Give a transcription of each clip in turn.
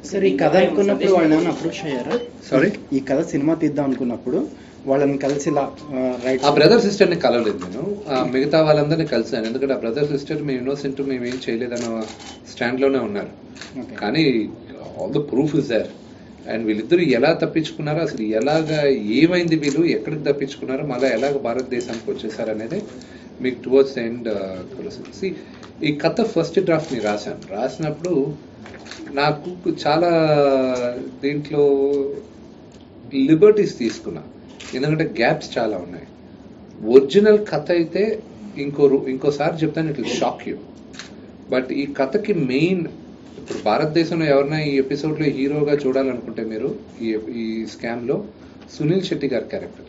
Sir ఈ కథ అనుకున్నప్పుడు వాళ్ళు ఏమైనా అప్రోచ్ అయ్యారా Sorry? ఈ కథ సినిమా తీద్దాం అనుకున్నప్పుడు వాళ్ళని కలిసి ఇలా రైట్ ఆ బ్రదర్ సిస్టర్ ని కలవలేదు నేను ఆ మిగతా వాళ్ళందరినీ కలిసాను ఎందుకంటే ఆ బ్రదర్ సిస్టర్ మేము ఇన్నోసెంట్ మేము ఏం చేయలేదన్న స్టాండ్ లోనే ఉన్నారు ఓకే కానీ all the proof is there and వీళ్ళిద్దరు ఎలా తప్పించుకున్నారో అసలు ఎలాగా ఏమైంది వీళ్ళు ఎక్కడికి తప్పించుకున్నారో మళ్ళీ ఎలాగ భారతదేశానికి వచ్చేసారు అనేది మీకు టువర్డ్స్ ఎండ్ తెలుస్తుంది ఈ కథ ఫస్ట్ డ్రాఫ్ట్ ని రాశాను రాసినప్పుడు నాకు చాలా దీంట్లో లిబర్టీస్ తీసుకున్నా ఎందుకంటే గ్యాప్స్ చాలా ఉన్నాయి ఒరిజినల్ కథ అయితే ఇంకో రూ- ఇంకోసారి చెప్తాను ఇట్ షాక్ యూ బట్ ఈ కథకి మెయిన్ ఇప్పుడు భారతదేశంలో ఎవరైనా ఈ ఎపిసోడ్ లో హీరోగా చూడాలనుకుంటే మీరు ఈ ఈ స్కామ్ లో సునీల్ శెట్టి గారి క్యారెక్టర్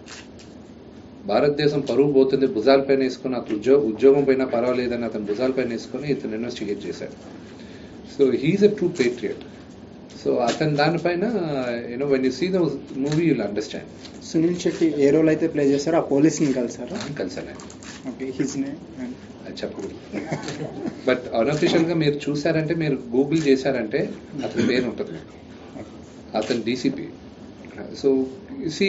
భారతదేశం పరువు పోతుంది భుజాలపైన వేసుకుని అతను ఉద్యోగ ఉద్యోగం పైన పర్వాలేదని అతను భుజాలపైన వేసుకుని ఇతను ఇన్వెస్టిగేట్ చేశాడు so he is a true patriot so అతని దానిపైన you know when you see the movie you'll understand Sunil Shetty ఏ రోల్ అయితే ప్లే చేస్తారో ఆ పోలీస్ని కలిసారా కలిసాను ఆయన. ఓకే హిజ్ నేమ్ అది చెప్పకూడదు బట్ అన్అఫిషియల్ గా మీరు చూసారంటే మీరు గూగుల్ చేశారంటే అతని పేరు ఉంటుంది మీకు అతను డీసీపీ సో సి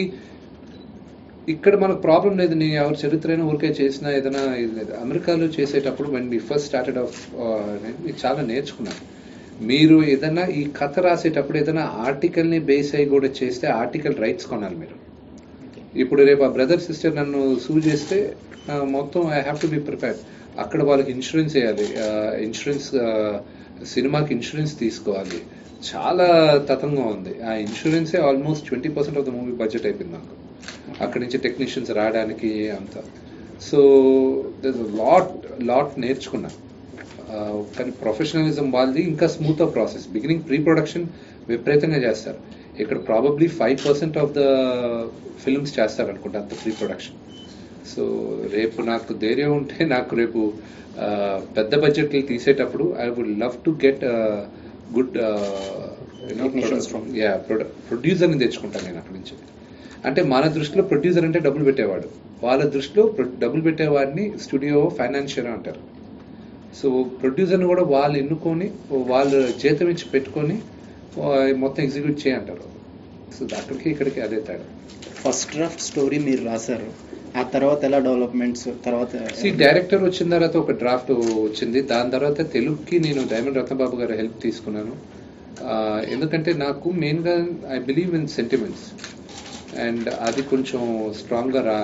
ఇక్కడ మనకు ప్రాబ్లం లేదు నేను ఎవరి చరిత్ర అయినా ఊరికే చేసినా ఏదైనా ఇది లేదు అమెరికాలో చేసేటప్పుడు when me first started off నేను చాలా నేర్చుకున్నాను మీరు ఏదైనా ఈ కథ రాసేటప్పుడు ఏదైనా ఆర్టికల్ని బేస్ అయ్యి కూడా చేస్తే ఆర్టికల్ రైట్స్ కొనాలి మీరు ఇప్పుడు రేపు ఆ బ్రదర్ సిస్టర్ నన్ను సూ చేస్తే ఆ, మొత్తం I have to be prepared అక్కడ వాళ్ళకి ఇన్సూరెన్స్ వేయాలి ఇన్సూరెన్స్ సినిమాకి ఇన్సూరెన్స్ తీసుకోవాలి చాలా తతంగా ఉంది ఆ ఇన్సూరెన్సే almost twenty percent of the movie budget అయిపోయింది నాకు అక్కడి నుంచి టెక్నీషియన్స్ రావడానికి అంతా సో దర్ లాట్ లాట్ నేర్చుకున్నా ఆ, కానీ ప్రొఫెషనలిజం వాళ్ళది ఇంకా smooth process beginning pre production విపరీతంగా చేస్తారు ఇక్కడ probably five percent of the films చేస్తారు అనుకుంటా అంత ప్రీ ప్రొడక్షన్ సో రేపు నాకు ధైర్యం ఉంటే నాకు రేపు ఆ, పెద్ద బడ్జెట్లు తీసేటప్పుడు I would love to get good Technicians from- యా ప్రొడ్యూసర్ని తెచ్చుకుంటాను నేను అక్కడి నుంచి అంటే మన దృష్టిలో ప్రొడ్యూసర్ అంటే డబ్బులు పెట్టేవాడు వాళ్ళ దృష్టిలో pro- డబ్బులు పెట్టేవాడిని స్టూడియో ఫైనాన్షియర్ అంటారు సో ప్రొడ్యూసర్ని కూడా వాళ్ళు ఎన్నుకొని వాళ్ళు జీతం ఇచ్చి పెట్టుకొని ఆ, మొత్తం ఎగ్జిక్యూట్ చేయంటారు సో అక్కడికి ఇక్కడికి అదే తేడా ఫస్ట్ డ్రాఫ్ట్ స్టోరీ మీరు రాశారు ఆ తర్వాత ఎలా డెవలప్మెంట్స్ తర్వాత సి డైరెక్టర్ వచ్చిన తర్వాత ఒక డ్రాఫ్ట్ వచ్చింది దాని తర్వాత తెలుగుకి నేను డైమండ్ రత్నబాబు గారి హెల్ప్ తీసుకున్నాను ఆ, ఎందుకంటే నాకు మెయిన్గా I believe in sentiments and అది కొంచెం స్ట్రాంగ్గా రా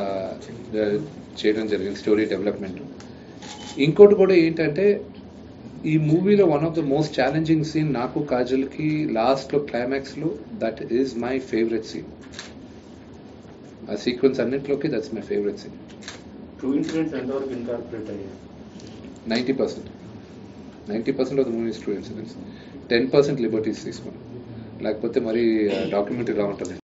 చేయడం జరిగింది స్టోరీ డెవలప్మెంట్ ఇంకోటి కూడా ఏంటంటే ఈ మూవీలో one of the most challenging scene నాకు కాజల్కి లాస్ట్లో క్లైమాక్స్లో that is my favourite scene ఆ సీక్వెన్స్ అన్నింటిలోకి that's my favourite scene true incidents ఎంతవరకు ఇన్కార్పొరేట్ అయ్యాయి ninety percent ninety percent of the movies true incidents ten percent liberties తీసుకున్నాం లేకపోతే మరి డాక్యుమెంటరీ లా ఉంటుంది